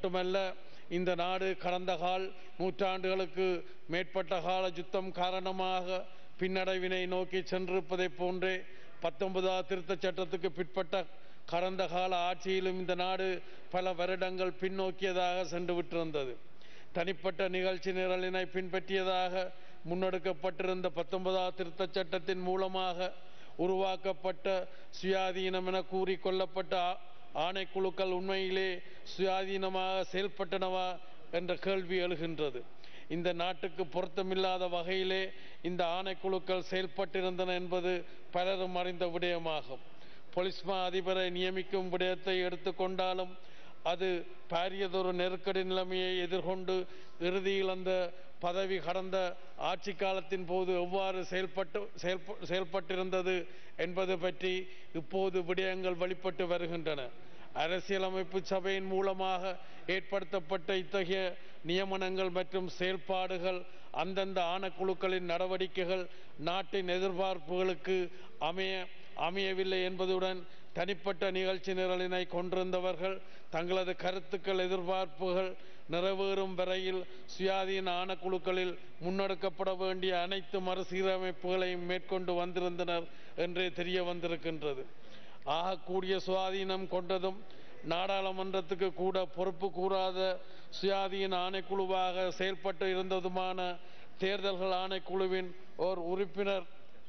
மட்டுமல்ல இந்த நாடு கடந்த கால் நூற்றாண்டுகளுக்கு மேற்பட்ட கால யுத்தம் காரணமாக பின்னடைவினை நோக்கி சென்றிருப்பதைப் போன்றே பத்தொன்பதாம் திருத்தச் சட்டத்துக்கு பிற்பட்ட கடந்த கால ஆட்சியிலும் இந்த நாடு பல வருடங்கள் பின்னோக்கியதாக சென்று விட்டிருந்தது தனிப்பட்ட நிகழ்ச்சி நிரலினை பின்பற்றியதாக முன்னெடுக்கப்பட்டிருந்த பத்தொன்பதாம் திருத்தச் சட்டத்தின் மூலமாக உருவாக்கப்பட்ட சுயாதீனம் என கூறிக்கொள்ளப்பட்ட ஆ- ஆணைக்குழுக்கள் உண்மையிலே சுயாதீனமாக செயல்பட்டனவா என்ற கேள்வி எழுகின்றது இந்த நாட்டுக்கு பொருத்தமில்லாத வகையிலே இந்த ஆணைக்குழுக்கள் செயல்பட்டிருந்தன என்பது பலரும் அறிந்த விடயமாகும் பொலிஸ்மா அதிபரை நியமிக்கும் விடயத்தை எடுத்துக்கொண்டாலும் அது பாரியதொரு நெருக்கடி நிலைமையை எதிர்கொண்டு இறுதியில் அந்த பதவி கடந்த ஆட்சி காலத்தின் போது எவ்வாறு செயல்பட்டு செயல்ப செயல்பட்டிருந்தது என்பது பற்றி இப்போது விடயங்கள் வெளிப்பட்டு வருகின்றன அரசியலமைப்பு சபையின் மூலமாக ஏற்படுத்தப்பட்ட இத்தகைய நியமனங்கள் மற்றும் செயல்பாடுகள் அந்தந்த ஆணைக்குழுக்களின் நடவடிக்கைகள் நாட்டின் எதிர்பார்ப்புகளுக்கு அமைய அமையவில்லை என்பதுடன் தனிப்பட்ட நிகழ்ச்சி நிரலினை கொண்டிருந்தவர்கள் தங்களது கருத்துக்கள் எதிர்பார்ப்புகள் நிறைவேறும் வரையில் சுயாதீன ஆணைக்குழுக்களில் முன்னெடுக்கப்பட வேண்டிய அனைத்து மறுசீரமைப்புகளையும் மேற்கொண்டு வந்திருந்தனர் என்றே தெரிய வந்திருக்கின்றது ஆகக்கூடிய சுயாதீனம் கொண்டதும் நாடாளுமன்றத்துக்கு கூட பொறுப்பு கூறாத சுயாதீன ஆணைக்குழுவாக செயல்பட்டு இருந்ததுமான தேர்தல்கள் ஆணைக்குழுவின் ஓர் உறுப்பினர்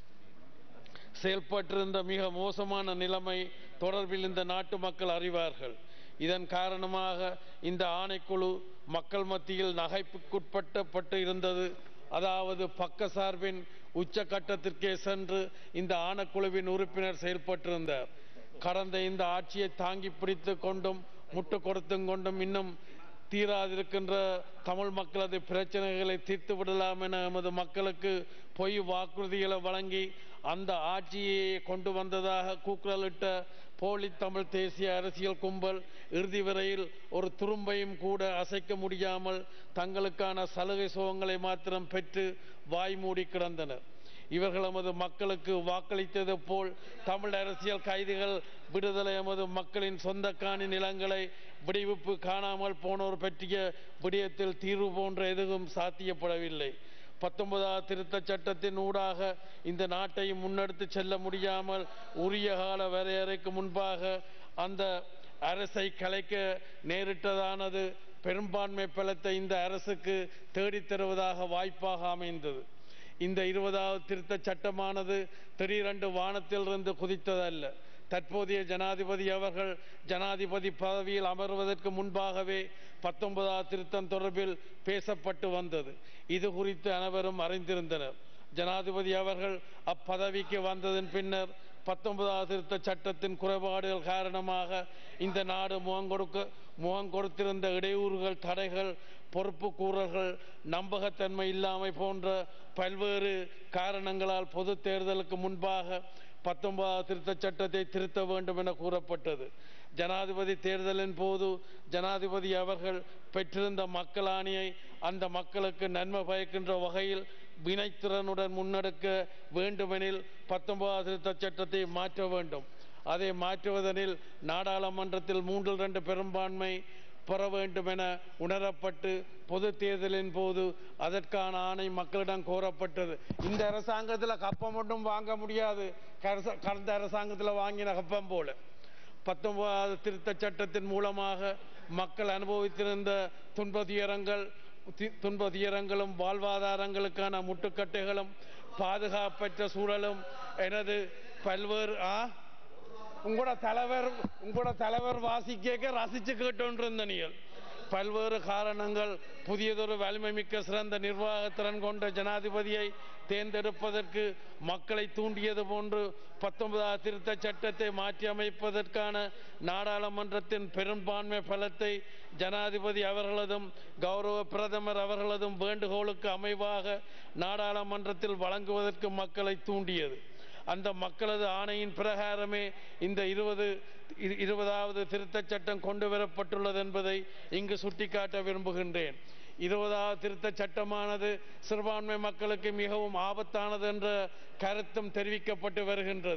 செயல்பட்டிருந்த மிக மோசமான நிலைமை தொடர்பில் இந்த நாட்டு மக்கள் அறிவார்கள் இதன் காரணமாக இந்த ஆணைக்குழு மக்கள் மத்தியில் நகைப்புக்குட்பட்டப்பட்டு இருந்தது அதாவது பக்க சார்பின் உச்சகட்டத்திற்கே சென்று இந்த ஆணைக்குழுவின் உறுப்பினர் செயல்பட்டிருந்தார் கடந்த இந்த ஆட்சியை தாங்கி பிடித்து கொண்டும் முட்டு கொடுத்தும் கொண்டும் இன்னும் தீராதிருக்கின்ற தமிழ் மக்களது பிரச்சனைகளை தீர்த்து விடலாம் என எமது மக்களுக்கு பொய் வாக்குறுதிகளை வழங்கி அந்த ஆட்சியை கொண்டு வந்ததாக கூக்குரலிட்ட போலி தமிழ் தேசிய அரசியல் கும்பல் இறுதி வரையில் ஒரு துரும்பையும் கூட அசைக்க முடியாமல் தங்களுக்கான சலுகை சுகங்களை மாத்திரம் பெற்று வாய் மூடி கிடந்தனர் இவர்கள் எமது மக்களுக்கு வாக்களித்தது போல் தமிழ் அரசியல் கைதிகள் விடுதலை எமது மக்களின் சொந்த காணி நிலங்களை விடுவிப்பு காணாமல் போனோர் பற்றிய விடயத்தில் தீர்வு போன்ற எதுவும் சாத்தியப்படவில்லை பத்தொன்பதாம் திருத்தச் சட்டத்தின் ஊடாக இந்த நாட்டை முன்னெடுத்து செல்ல முடியாமல் உரிய கால வரையறைக்கு முன்பாக அந்த அரசை கலைக்க நேரிட்டதானது பெரும்பான்மை பலத்தை இந்த அரசுக்கு தேடித் தருவதாக வாய்ப்பாக அமைந்தது இந்த இருபதாவது திருத்தச் சட்டமானது திடீரென்று வானத்திலிருந்து குதித்ததல்ல தற்போதைய ஜனாதிபதி அவர்கள் ஜனாதிபதி பதவியில் அமர்வதற்கு முன்பாகவே பத்தொன்பதாவது திருத்தம் தொடர்பில் பேசப்பட்டு வந்தது இது குறித்து அனைவரும் அறிந்திருந்தனர் ஜனாதிபதி அவர்கள் அப்பதவிக்கு வந்ததன் பின்னர் பத்தொன்பதாவது திருத்த சட்டத்தின் குறைபாடுகள் காரணமாக இந்த நாடு முகம் கொடுக்க முகம் கொடுத்திருந்த இடையூறுகள் தடைகள் பொறுப்பு கூறல்கள் நம்பகத்தன்மை இல்லாமை போன்ற பல்வேறு காரணங்களால் பொது தேர்தலுக்கு முன்பாக பத்தொன்பதாவது திருத்தச் சட்டத்தை திருத்த வேண்டும் என கூறப்பட்டது ஜனாதிபதி தேர்தலின் போது ஜனாதிபதி அவர்கள் பெற்றிருந்த மக்களாணியை அந்த மக்களுக்கு நன்மை பயக்கின்ற வகையில் வினைத்திறனுடன் முன்னெடுக்க வேண்டுமெனில் பத்தொன்பதாவது திருத்தச் சட்டத்தை மாற்ற வேண்டும் அதை மாற்றுவதனில் நாடாளுமன்றத்தில் மூன்றில் ரெண்டு பெரும்பான்மை பெற வேண்டும் என உணரப்பட்டு பொது தேர்தலின் போது அதற்கான ஆணை மக்களிடம் கோரப்பட்டது இந்த அரசாங்கத்தில் கப்பம் மட்டும் வாங்க முடியாது கரச- கடந்த அரசாங்கத்தில் வாங்கின கப்பம் போல பத்தொன்பதாவது திருத்தச் சட்டத்தின் மூலமாக மக்கள் அனுபவித்திருந்த துன்ப துயரங்கள் தி- துன்ப துயரங்களும் வாழ்வாதாரங்களுக்கான முட்டுக்கட்டைகளும் பாதுகாப்பற்ற சூழலும் எனது பல்வேறு ஆ உங்களோட தலைவர் உங்களோட தலைவர் வாசிக்க ரசிச்சு கேட்டோன்றிருந்த நீங்கள் பல்வேறு காரணங்கள் புதியதொரு வலிமை மிக்க சிறந்த நிர்வாகத்திறன் கொண்ட ஜனாதிபதியை தேர்ந்தெடுப்பதற்கு மக்களை தூண்டியது போன்று பத்தொன்பதாவது திருத்தச் சட்டத்தை மாற்றி அமைப்பதற்கான நாடாளுமன்றத்தின் பெரும்பான்மை பலத்தை ஜனாதிபதி அவர்களதும் கௌரவ பிரதமர் அவர்களதும் வேண்டுகோளுக்கு அமைவாக நாடாளுமன்றத்தில் வழங்குவதற்கு மக்களை தூண்டியது அந்த மக்களது ஆணையின் பிரகாரமே இந்த இருபது இரு- இருபதாவது திருத்தச் சட்டம் கொண்டு வரப்பட்டுள்ளது என்பதை இங்கு சுட்டிக்காட்ட விரும்புகின்றேன் இருபதாவது திருத்தச் சட்டமானது சிறுபான்மை மக்களுக்கு மிகவும் ஆபத்தானது என்ற கருத்தும் தெரிவிக்கப்பட்டு வருகின்றது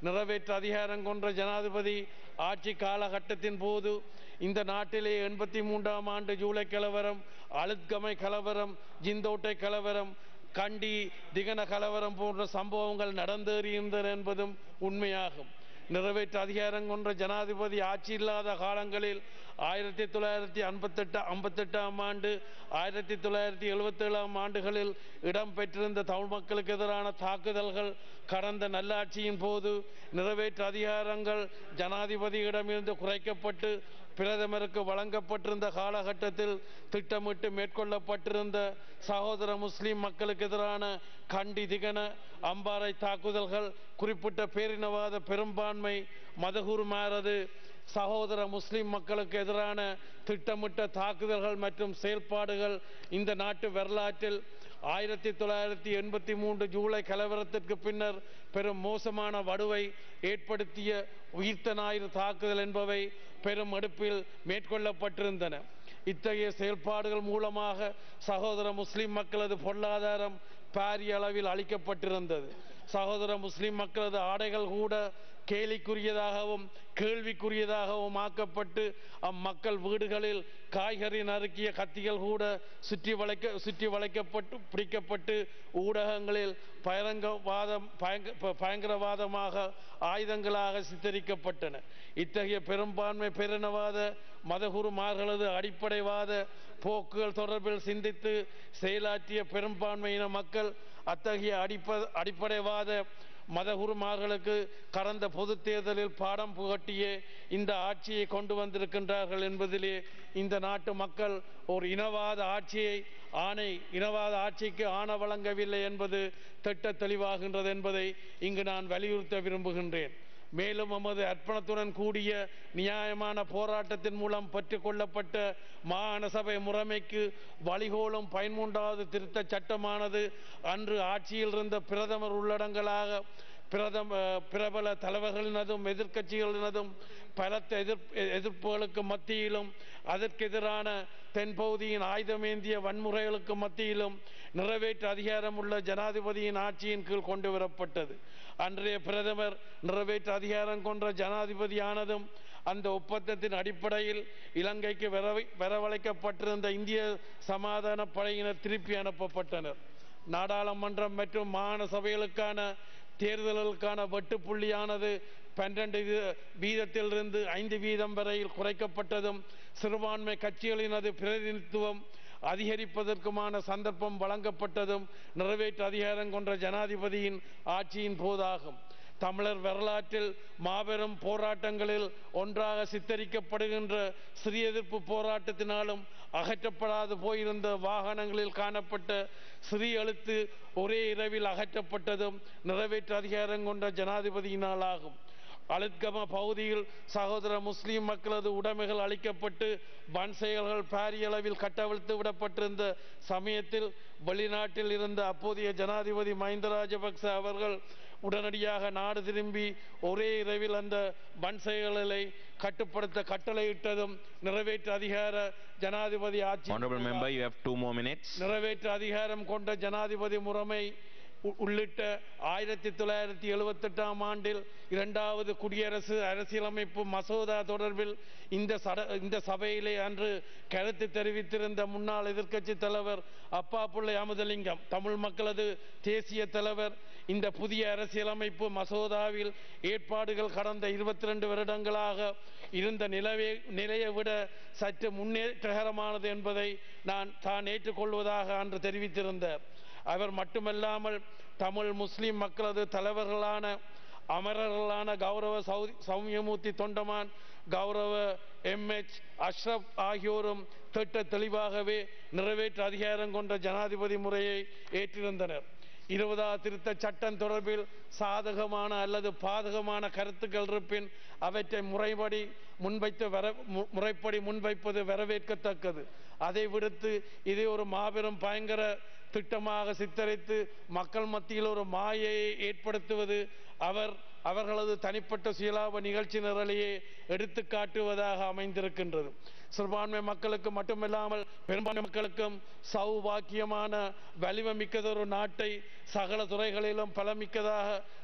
நிறைவேற்ற அதிகாரம் கொன்ற ஜனாதிபதி ஆட்சி காலகட்டத்தின் போது இந்த நாட்டிலே எண்பத்தி மூன்றாம் ஆண்டு ஜூலை கலவரம் அழுத்கமை கலவரம் ஜிந்தோட்டை கலவரம் கண்டி திகன கலவரம் போன்ற சம்பவங்கள் நடந்தேறியிருந்தன என்பதும் உண்மையாகும் நிறைவேற்ற அதிகாரம் கொன்ற ஜனாதிபதி ஆட்சி இல்லாத காலங்களில் ஆயிரத்தி தொள்ளாயிரத்தி ஐம்பத்தெட்டு ஐம்பத்தெட்டாம் ஆண்டு ஆயிரத்தி தொள்ளாயிரத்தி எழுபத்தேழாம் ஆண்டுகளில் இடம்பெற்றிருந்த தமிழ் மக்களுக்கு எதிரான தாக்குதல்கள் கடந்த நல்லாட்சியின் போது நிறைவேற்ற அதிகாரங்கள் ஜனாதிபதியிடமிருந்து குறைக்கப்பட்டு பிரதமருக்கு வழங்கப்பட்டிருந்த காலகட்டத்தில் திட்டமிட்டு மேற்கொள்ளப்பட்டிருந்த சகோதர முஸ்லிம் மக்களுக்கு எதிரான கண்டி திகன அம்பாறை தாக்குதல்கள் குறிப்பிட்ட பேரினவாத பெரும்பான்மை மதகுருமாரது சகோதர முஸ்லிம் மக்களுக்கு எதிரான திட்டமிட்ட தாக்குதல்கள் மற்றும் செயல்பாடுகள் இந்த நாட்டு வரலாற்றில் ஆயிரத்தி தொள்ளாயிரத்தி எண்பத்தி மூன்று ஜூலை கலவரத்திற்கு பின்னர் பெரும் மோசமான வடுவை ஏற்படுத்திய உயிர்த்த ஞாயிறு தாக்குதல் என்பவை பெரும் அடுப்பில் மேற்கொள்ளப்பட்டிருந்தன இத்தகைய செயல்பாடுகள் மூலமாக சகோதர முஸ்லிம் மக்களது பொருளாதாரம் பாரிய அளவில் அளிக்கப்பட்டிருந்தது சகோதர முஸ்லிம் மக்களது ஆடைகள் கூட கேலிக்குரியதாகவும் கேள்விக்குரியதாகவும் ஆக்கப்பட்டு அம்மக்கள் வீடுகளில் காய்கறி நறுக்கிய கத்திகள் கூட சுற்றி வளைக்க சுற்றி வளைக்கப்பட்டு பிடிக்கப்பட்டு ஊடகங்களில் பயங்கரவாதம் பயங்க ப- பயங்கரவாதமாக ஆயுதங்களாக சித்தரிக்கப்பட்டன இத்தகைய பெரும்பான்மை பேரினவாத மதகுருமார்களது அடிப்படைவாத போக்குகள் தொடர்பில் சிந்தித்து செயலாற்றிய பெரும்பான்மையின மக்கள் அத்தகைய அடிப்ப அடிப்படைவாத மதகுருமார்களுக்கு கடந்த பொது தேர்தலில் பாடம் புகட்டியே இந்த ஆட்சியை கொண்டு வந்திருக்கின்றார்கள் என்பதிலே இந்த நாட்டு மக்கள் ஒரு இனவாத ஆட்சியை ஆணை இனவாத ஆட்சிக்கு ஆண வழங்கவில்லை என்பது திட்ட தெளிவாகின்றது என்பதை இங்கு நான் வலியுறுத்த விரும்புகின்றேன் மேலும் நமது அர்ப்பணத்துடன் கூடிய நியாயமான போராட்டத்தின் மூலம் பெற்றுக்கொள்ளப்பட்ட மாகாண சபை முறைமைக்கு வழிகோலும் பதிமூன்றாவது திருத்த சட்டமானது அன்று ஆட்சியில் இருந்த பிரதமர் உள்ளடங்களாக பிரதம பிரபல தலைவர்களினதும் எதிர்க்கட்சிகளினதும் பலத்த எதிர்ப் எதிர்ப்புகளுக்கு மத்தியிலும் அதற்கு எதிரான தென்பகுதியின் ஆயுதமேந்திய வன்முறைகளுக்கு மத்தியிலும் நிறைவேற்ற அதிகாரம் உள்ள ஜனாதிபதியின் ஆட்சியின் கீழ் கொண்டு வரப்பட்டது அன்றைய பிரதமர் நிறைவேற்ற அதிகாரம் கொன்ற ஜனாதிபதியானதும் அந்த ஒப்பந்தத்தின் அடிப்படையில் இலங்கைக்கு வரவை வரவழைக்கப்பட்டிருந்த இந்திய சமாதான படையினர் திருப்பி அனுப்பப்பட்டனர் நாடாளுமன்றம் மற்றும் மாகாண சபைகளுக்கான தேர்தல்களுக்கான வெட்டுப்புள்ளியானது பன்னிரண்டு வீதத்திலிருந்து ஐந்து வீதம் வரையில் குறைக்கப்பட்டதும் சிறுபான்மை கட்சிகளினது பிரதிநிதித்துவம் அதிகரிப்பதற்குமான சந்தர்ப்பம் வழங்கப்பட்டதும் நிறைவேற்ற அதிகாரம் கொண்ட ஜனாதிபதியின் ஆட்சியின் போதாகும் தமிழர் வரலாற்றில் மாபெரும் போராட்டங்களில் ஒன்றாக சித்தரிக்கப்படுகின்ற சிறிய எதிர்ப்பு போராட்டத்தினாலும் அகற்றப்படாது போயிருந்த வாகனங்களில் காணப்பட்ட சிறிய எழுத்து ஒரே இரவில் அகற்றப்பட்டதும் நிறைவேற்ற அதிகாரம் கொண்ட ஜனாதிபதியினால் ஆகும் அழுத்கம பகுதியில் சகோதர முஸ்லிம் மக்களது உடைமைகள் அளிக்கப்பட்டு வன் செயல்கள் பாரிய அளவில் கட்டவிழ்த்து விடப்பட்டிருந்த சமயத்தில் வெளிநாட்டில் இருந்த அப்போதைய ஜனாதிபதி மஹிந்த ராஜபக்ச அவர்கள் உடனடியாக நாடு திரும்பி ஒரே இரவில் அந்த வன் செயல்களை கட்டுப்படுத்த கட்டளையிட்டதும் நிறைவேற்ற அதிகார ஜனாதிபதி ஆட்சி Honorable member, you have two more minutes. நிறைவேற்ற அதிகாரம் கொண்ட ஜனாதிபதி முறைமை உ- உள்ளிட்ட ஆயிரத்தி தொள்ளாயிரத்தி எழுபத்தெட்டாம் ஆண்டில் இரண்டாவது குடியரசு அரசியலமைப்பு மசோதா தொடர்பில் இந்த சட இந்த சபையிலே அன்று கருத்து தெரிவித்திருந்த முன்னாள் எதிர்க்கட்சி தலைவர் அப்பா பிள்ளை அமுதலிங்கம் தமிழ் மக்களது தேசிய தலைவர் இந்த புதிய அரசியலமைப்பு மசோதாவில் ஏற்பாடுகள் கடந்த இருபத்தி ரெண்டு வருடங்களாக இருந்த நிலவே நிலையை விட சற்று முன்னேற்றகரமானது என்பதை நான் தான் ஏற்றுக்கொள்வதாக அன்று தெரிவித்திருந்தார் அவர் மட்டுமல்லாமல் தமிழ் முஸ்லிம் மக்களது தலைவர்களான அமரர்களான கௌரவ சௌ- சௌமியமூர்த்தி தொண்டமான் கௌரவ எம்எச் அஷ்ரப் ஆகியோரும் திட்ட தெளிவாகவே நிறைவேற்ற அதிகாரம் கொண்ட ஜனாதிபதி முறையை ஏற்றிருந்தனர் இருபதாவது திருத்த சட்டம் தொடர்பில் சாதகமான அல்லது பாதகமான கருத்துக்கள் இருப்பின் அவற்றை முறைப்படி முன்வைத்து வர மு- முறைப்படி முன்வைப்பது வரவேற்கத்தக்கது அதை விடுத்து இதை ஒரு மாபெரும் பயங்கர திட்டமாக சித்தரித்து மக்கள் மத்தியில் ஒரு மாயையை ஏற்படுத்துவது அவர் அவர்களது தனிப்பட்ட சுயலாப நிகழ்ச்சி நிரலையே எடுத்து காட்டுவதாக அமைந்திருக்கின்றது சிறுபான்மை மக்களுக்கு மட்டுமில்லாமல் பெரும்பான்மை மக்களுக்கும் சௌபாக்கியமான வலிமை மிக்கதொரு நாட்டை சகல துறைகளிலும் பலமிக்கதாக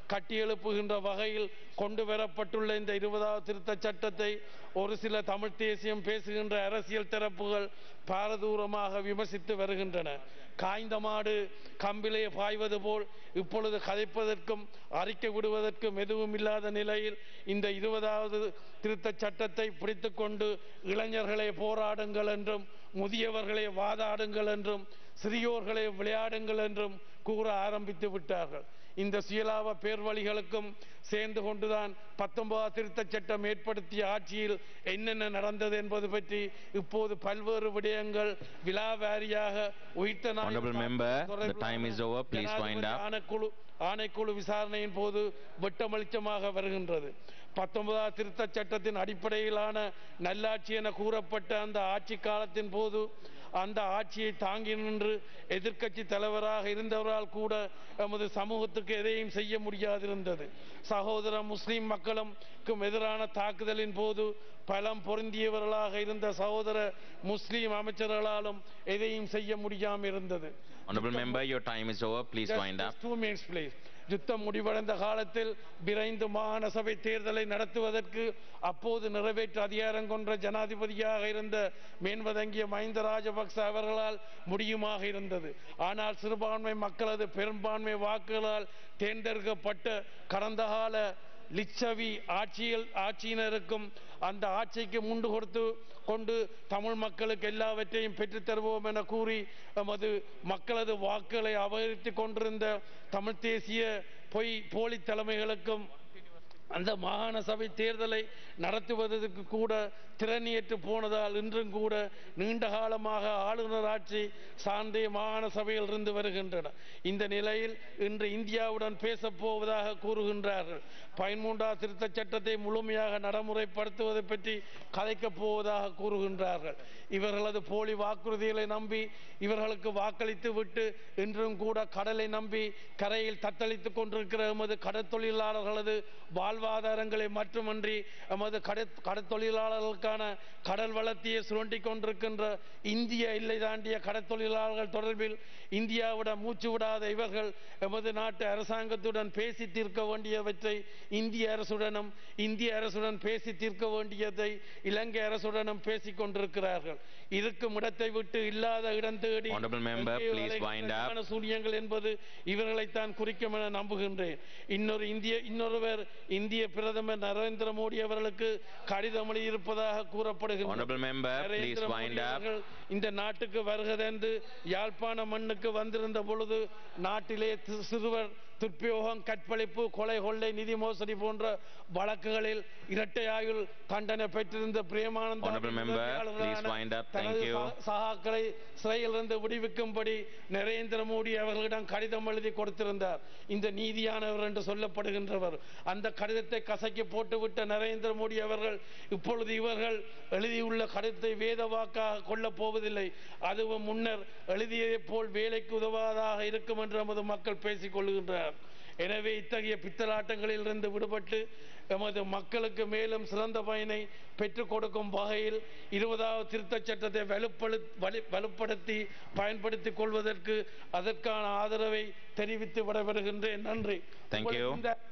கட்டியெழுப்புகின்ற வகையில் கொண்டு வரப்பட்டுள்ள இந்த இருபதாவது திருத்தச் சட்டத்தை ஒரு சில தமிழ் தேசியம் பேசுகின்ற அரசியல் தரப்புகள் பாரதூரமாக விமர்சித்து வருகின்றன காய்ந்த மாடு கம்பிலே பாய்வது போல் இப்பொழுது கதைப்பதற்கும் அறிக்கை விடுவதற்கும் எதுவும் இல்லாத நிலையில் இந்த இருபதாவது திருத்தச் சட்டத்தை பிடித்துக்கொண்டு இளைஞர்களே போராடுங்கள் என்றும் முதியவர்களே வாதாடுங்கள் என்றும் சிறியோர்களே விளையாடுங்கள் என்றும் கூற ஆரம்பித்து விட்டார்கள் இந்த சுயலாப பேர்வழிகளுக்கும் சேர்ந்து கொண்டுதான் பத்தொன்பதாம் திருத்தச் சட்டம் ஏற்படுத்திய ஆட்சியில் என்னென்ன நடந்தது என்பது பற்றி இப்போது பல்வேறு விடயங்கள் விலாவாரியாக உயிர்த்த நாய் Honorable member, the time is over. Please wind ஜனாதிபதி up. ஆணைக்குழு ஆணைக்குழு விசாரணையின் போது வெட்டமளிச்சமாக வருகின்றது பத்தொன்பதாம் திருத்தச் சட்டத்தின் அடிப்படையிலான நல்லாட்சி என கூறப்பட்ட அந்த ஆட்சி காலத்தின் போது அந்த ஆட்சியை தாங்கி நின்று எதிர்க்கட்சி தலைவராக இருந்தவரால் கூட எமது சமூகத்துக்கு எதையும் செய்ய முடியாதிருந்தது சகோதர முஸ்லிம் மக்களுக்கும் எதிரான தாக்குதலின் போது பலம் பொருந்தியவர்களாக இருந்த சகோதர முஸ்லிம் அமைச்சர்களாலும் எதையும் செய்ய முடியாமல் இருந்தது Honorable member, your time is over. Please Just- wind up. just two minutes, please. யுத்தம் முடிவடைந்த காலத்தில் விரைந்து மாகாண சபை தேர்தலை நடத்துவதற்கு அப்போது நிறைவேற்று அதிகாரம் கொண்ட ஜனாதிபதியாக இருந்த மேன்வதங்கிய மஹிந்த ராஜபக்ச அவர்களால் முடியுமாக இருந்தது ஆனால் சிறுபான்மை மக்களது பெரும்பான்மை வாக்குகளால் தேர்ந்தெடுக்கப்பட்ட கடந்த கால லிச்சவி ஆட்சியில் ஆட்சியினருக்கும் அந்த ஆட்சிக்கு முண்டு கொடுத்து கொண்டு தமிழ் மக்களுக்கு எல்லாவற்றையும் பெற்றுத் தருவோம் என கூறி எமது மக்களது வாக்குகளை அபகரித்துக் கொண்டிருந்த தமிழ் தேசிய பொய் போலி தலைமைகளுக்கும் அந்த மாகாண சபை தேர்தலை நடத்துவதற்கு கூட திறனியற்று போனதால் இன்றும் கூட நீண்ட காலமாக ஆளுநர் ஆட்சி சார்ந்தே மாகாண சபையில் இருந்து வருகின்றன இந்த நிலையில் இன்று இந்தியாவுடன் பேசப் போவதாக கூறுகின்றார்கள் பதிமூன்றாம் திருத்தச் சட்டத்தை முழுமையாக நடைமுறைப்படுத்துவதை பற்றி கதைக்கப் போவதாக கூறுகின்றார்கள் இவர்களது போலி வாக்குறுதிகளை நம்பி இவர்களுக்கு வாக்களித்து விட்டு இன்றும் கூட கடலை நம்பி கரையில் தத்தளித்துக் கொண்டிருக்கிற எமது கடற்தொழிலாளர்களது வாழ்வாதாரங்களை மட்டுமன்றி எமது கடற் கடற்தொழிலாளர்களுக்கான கடல் வளத்தையே சுரண்டிக் கொண்டிருக்கின்ற இந்திய எல்லை தாண்டிய கடற்தொழிலாளர்கள் தொடர்பில் இந்தியாவிடம் மூச்சு விடாத இவர்கள் எமது நாட்டு அரசாங்கத்துடன் பேசி தீர்க்க வேண்டியவற்றை இந்திய அரசுடனும் இந்திய அரசுடன் பேசி தீர்க்க வேண்டியதை இலங்கை அரசுடனும் பேசிக் கொண்டிருக்கிறார்கள் இருக்கும் இடத்தை விட்டு இல்லாத இடம் தேடி Honorable member, எங்கேயோ please அலைகின்ற wind up. ஞான சூனியங்கள் என்பது இவர்களைத்தான் குறிக்கும் என நம்புகின்றேன் இன்னொரு இந்திய இன்னொருவர் இந்திய பிரதமர் நரேந்திர மோடி அவர்களுக்கு கடிதம் எழுதியிருப்பதாக கூறப்படுகிறது Honorable member, please Narendra wind Modi up. அவர்கள் இந்த நாட்டுக்கு வருகதென்று யாழ்ப்பாண மண்ணுக்கு வந்திருந்த பொழுது நாட்டிலே தி- சிறுவர் துர்ப்பியோகம் கற்பழிப்பு கொலை கொள்ளை நிதி மோசடி போன்ற வழக்குகளில் இரட்டை ஆயுள் தண்டனை பெற்றிருந்த Premanand Honorable member, please wind up. Thank தனது you. சக- சகாக்களை சிறையிலிருந்து விடுவிக்கும்படி நரேந்திர மோடி அவர்களிடம் கடிதம் எழுதி கொடுத்திருந்தார் இந்த நீதியானவர் என்று சொல்லப்படுகின்றவர் அந்த கடிதத்தை கசக்கி போட்டுவிட்ட நரேந்திர மோடி அவர்கள் இப்பொழுது இவர்கள் எழுதியுள்ள கடிதத்தை வேத வாக்காக கொள்ளப் போவதில்லை அதுவும் முன்னர் எழுதியதைப் போல் வேலைக்கு உதவாதாக இருக்கும் என்று நமது மக்கள் பேசிக் கொள்கின்றனர் எனவே இத்தகைய பித்தலாட்டங்களில் இருந்து விடுபட்டு எமது மக்களுக்கு மேலும் சிறந்த பயனை பெற்றுக் கொடுக்கும் வகையில் இருபதாவது திருத்தச் சட்டத்தை வலுப்பழு வலு- வலுப்படுத்தி பயன்படுத்திக் கொள்வதற்கு அதற்கான ஆதரவை தெரிவித்து விடைபெறுகின்றேன் நன்றி Thank you. இந்த